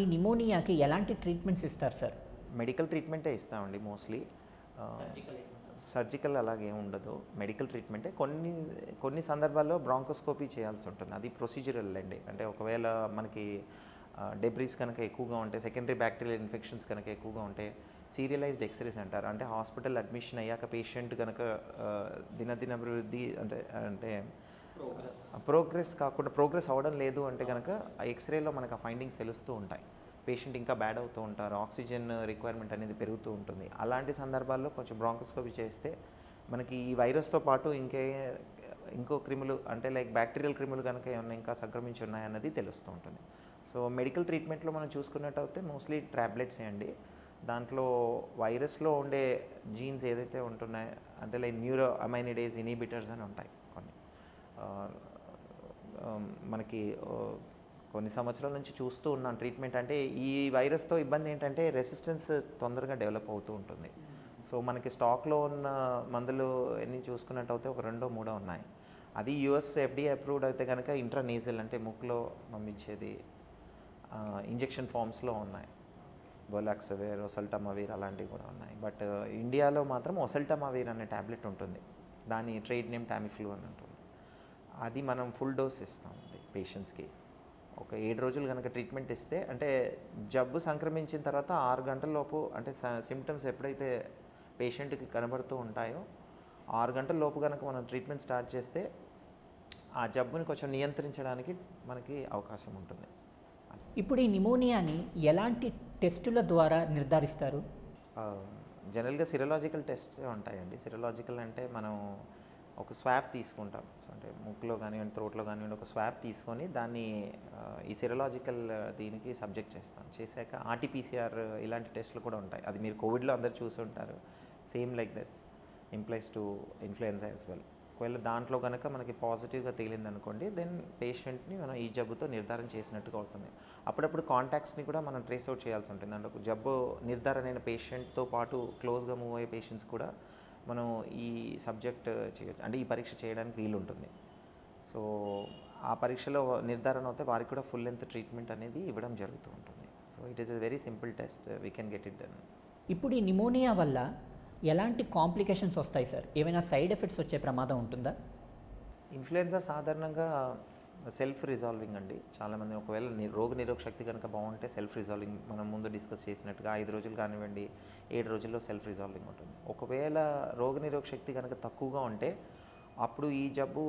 ఈ నిమోనియాకి ఎలాంటి ట్రీట్మెంట్స్ ఇస్తారు సార్ మెడికల్ ట్రీట్మెంటే ఇస్తామండి మోస్ట్లీ సర్జికల్ అలాగే ఉండదు మెడికల్ ట్రీట్మెంటే కొన్ని కొన్ని సందర్భాల్లో బ్రాంకోస్కోపీ చేయాల్సి ఉంటుంది అది ప్రొసీజరల్ అండి అంటే ఒకవేళ మనకి డెబ్రీస్ కనుక ఎక్కువగా ఉంటే సెకండరీ బ్యాక్టీరియల్ ఇన్ఫెక్షన్స్ కనుక ఎక్కువగా ఉంటే సీరియలైజ్డ్ ఎక్స్రేస్ అంటారు అంటే హాస్పిటల్ అడ్మిషన్ అయ్యాక పేషెంట్ కనుక ఆ, దినదిన అభివృద్ధి అంటే అంటే ప్రోగ్రెస్ కాకుండా ప్రోగ్రెస్ అవ్వడం లేదు అంటే కనుక ఆ ఎక్స్రేలో మనకు ఆ ఫైండింగ్స్ తెలుస్తూ ఉంటాయి పేషెంట్ ఇంకా బ్యాడ్ అవుతూ ఉంటారు ఆక్సిజన్ రిక్వైర్మెంట్ అనేది పెరుగుతూ ఉంటుంది అలాంటి సందర్భాల్లో కొంచెం బ్రాంకోస్కోపీ చేస్తే మనకి ఈ వైరస్తో పాటు ఇంకే ఇంకో క్రిములు అంటే లైక్ బ్యాక్టీరియల్ క్రిములు కనుక ఏమైనా ఇంకా సంక్రమించి ఉన్నాయన్నది తెలుస్తూ ఉంటుంది సో మెడికల్ ట్రీట్మెంట్లో మనం చూసుకున్నట్టయితే మోస్ట్లీ ట్యాబ్లెట్స్ అండి దాంట్లో వైరస్లో ఉండే జీన్స్ ఏదైతే ఉంటున్నాయో అంటే లైక్ న్యూరో అమైనిడేస్ ఇనిబిటర్స్ అని ఉంటాయి కొన్ని ఆ, ఆ, మనకి ఆ, కొన్ని సంవత్సరాల నుంచి చూస్తూ ఉన్నాం ట్రీట్మెంట్ అంటే ఈ వైరస్తో ఇబ్బంది ఏంటంటే రెసిస్టెన్స్ తొందరగా డెవలప్ అవుతూ ఉంటుంది సో మనకి స్టాక్లో ఉన్న మందులు ఎన్ని చూసుకున్నట్టయితే ఒక రెండో మూడో ఉన్నాయి అది యుఎస్ ఎఫ్డీఏ అప్రూవ్డ్ అయితే కనుక ఇంట్రానేజల్ అంటే ముక్కులో పంపించేది ఇంజెక్షన్ ఫామ్స్లో ఉన్నాయి బొలాక్సవేర్ ఒసల్టమావీర్ అలాంటివి కూడా ఉన్నాయి బట్ ఇండియాలో మాత్రం ఒసల్టమావీర్ అనే ట్యాబ్లెట్ ఉంటుంది దాని ట్రేడ్ నేమ్ టామిఫ్లూ అని ఉంటుంది అది మనం ఫుల్ డోస్ ఇస్తామండి పేషెంట్స్కి ఒక ఏడు రోజులు కనుక ట్రీట్మెంట్ ఇస్తే అంటే జబ్బు సంక్రమించిన తర్వాత ఆరు గంటల లోపు అంటే సిమ్టమ్స్ ఎప్పుడైతే పేషెంట్కి కనబడుతూ ఉంటాయో ఆరు గంటల లోపు కనుక మనం ట్రీట్మెంట్ స్టార్ట్ చేస్తే ఆ జబ్బుని కొంచెం నియంత్రించడానికి మనకి అవకాశం ఉంటుంది ఇప్పుడు ఈ నిమోనియాని ఎలాంటి టెస్టుల ద్వారా నిర్ధారిస్తారు జనరల్గా సిరలాజికల్ టెస్ట్ ఉంటాయండి సిరలాజికల్ అంటే మనం ఒక స్వాబ్ తీసుకుంటాం సో అంటే ముక్కులో కానివ్వండి త్రోట్లో కానివ్వండి ఒక స్వాబ్ తీసుకొని దాన్ని ఆ, ఈ సిరలాజికల్ దీనికి సబ్జెక్ట్ చేస్తాం చేశాక ఆర్టీపీసీఆర్ ఇలాంటి టెస్ట్లు కూడా ఉంటాయి అది మీరు కోవిడ్లో అందరు చూసి ఉంటారు same like this implies to influenza as well ఒకవేళ దాంట్లో కనుక మనకి పాజిటివ్గా తేలింది అనుకోండి దెన్ పేషెంట్ని మనం ఈ జబ్బుతో నిర్ధారణ చేసినట్టుగా అవుతుంది అప్పుడప్పుడు కాంటాక్ట్స్ని కూడా మనం ట్రేస్ అవుట్ చేయాల్సి ఉంటుంది అంటే ఒక జబ్బు నిర్ధారణ అయిన పేషెంట్తో పాటు క్లోజ్గా మూవ్ అయ్యే పేషెంట్స్ కూడా మనం ఈ సబ్జెక్ట్ చేయొచ్చు అంటే ఈ పరీక్ష చేయడానికి వీలు ఉంటుంది సో ఆ పరీక్షలో నిర్ధారణ అవుతే వారికి కూడా ఫుల్ లెంత్ ట్రీట్మెంట్ అనేది ఇవ్వడం జరుగుతూ ఉంటుంది so it is a very simple test we can get it done ఇప్పుడు ఈ నిమోనియా వల్ల ఎలాంటి కాంప్లికేషన్స్ వస్తాయి సార్ ఏమైనా సైడ్ ఎఫెక్ట్స్ వచ్చే ప్రమాదం ఉంటుందా ఇన్ఫ్లుయెన్జా సాధారణంగా సెల్ఫ్ రిజాల్వింగ్ అండి చాలామంది ఒకవేళ ని రోగ నిరోధక శక్తి కనుక బాగుంటే సెల్ఫ్ రిజాల్వింగ్ మనం ముందు డిస్కస్ చేసినట్టుగా ఐదు రోజులు కానివ్వండి ఏడు రోజుల్లో సెల్ఫ్ రిజాల్వింగ్ ఉంటుంది ఒకవేళ రోగ నిరోధక శక్తి కనుక తక్కువగా ఉంటే అప్పుడు ఈ జబ్బు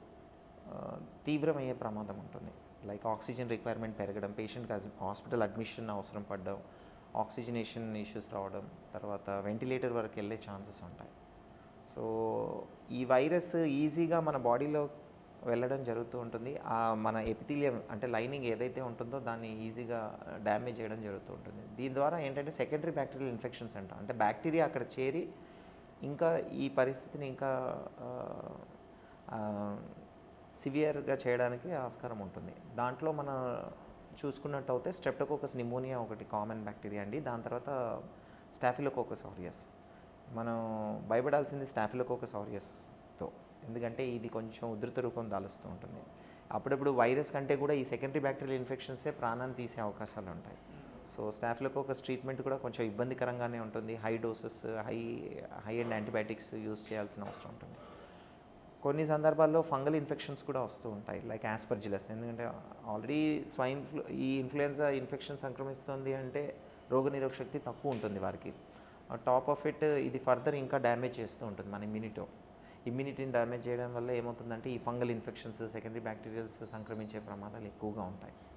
ఆ, తీవ్రమయ్యే ప్రమాదం ఉంటుంది లైక్ ఆక్సిజన్ రిక్వైర్మెంట్ పెరగడం పేషెంట్కి హాస్పిటల్ అడ్మిషన్ అవసరం పడడం ఆక్సిజనేషన్ ఇష్యూస్ రావడం తర్వాత వెంటిలేటర్ వరకు వెళ్ళే ఛాన్సెస్ ఉంటాయి సో ఈ వైరస్ ఈజీగా మన బాడీలో వెళ్ళడం జరుగుతూ ఉంటుంది ఆ మన ఎపిథీలియం అంటే లైనింగ్ ఏదైతే ఉంటుందో దాన్ని ఈజీగా డ్యామేజ్ చేయడం జరుగుతూ ఉంటుంది దీని ద్వారా ఏంటంటే సెకండరీ బ్యాక్టీరియల్ ఇన్ఫెక్షన్స్ అంటాం అంటే బ్యాక్టీరియా అక్కడ చేరి ఇంకా ఈ పరిస్థితిని ఇంకా సివియర్గా చేయడానికి ఆస్కారం ఉంటుంది దాంట్లో మన చూసుకున్నట్టు అయితే స్ట్రెప్టోకోకస్ నిమోనియా ఒకటి కామన్ బ్యాక్టీరియా అండి దాని తర్వాత స్టాఫిలోకోకస్ ఆరియస్ మనం భయపడాల్సింది స్టాఫిలోకోకస్ ఆరియస్తో ఎందుకంటే ఇది కొంచెం ఉధృత రూపం దాలుస్తూ ఉంటుంది అప్పుడప్పుడు వైరస్ కంటే కూడా ఈ సెకండరీ బ్యాక్టీరియల్ ఇన్ఫెక్షన్సే ప్రాణాన్ని తీసే అవకాశాలు ఉంటాయి సో స్టాఫిలోకోకస్ ట్రీట్మెంట్ కూడా కొంచెం ఇబ్బందికరంగానే ఉంటుంది high doses high high and antibiotics use చేయాల్సిన అవసరం ఉంటుంది కొన్ని సందర్భాల్లో ఫంగల్ ఇన్ఫెక్షన్స్ కూడా వస్తూ ఉంటాయి లైక్ యాస్పర్జిలస్ ఎందుకంటే ఆల్రెడీ స్వైన్ ఫ్లూ ఈ ఇన్ఫ్లుయెన్జా ఇన్ఫెక్షన్ సంక్రమిస్తుంది అంటే రోగనిరోధక శక్తి తక్కువ ఉంటుంది వారికి టాప్ ఆఫ్ ఇట్ ఇది ఫర్దర్ ఇంకా డ్యామేజ్ చేస్తూ ఉంటుంది మన ఇమ్యూనిటీ ఇమ్యూనిటీని డ్యామేజ్ చేయడం వల్ల ఏమవుతుందంటే ఈ ఫంగల్ ఇన్ఫెక్షన్స్ సెకండరీ బ్యాక్టీరియల్స్ సంక్రమించే ప్రమాదాలు ఎక్కువగా ఉంటాయి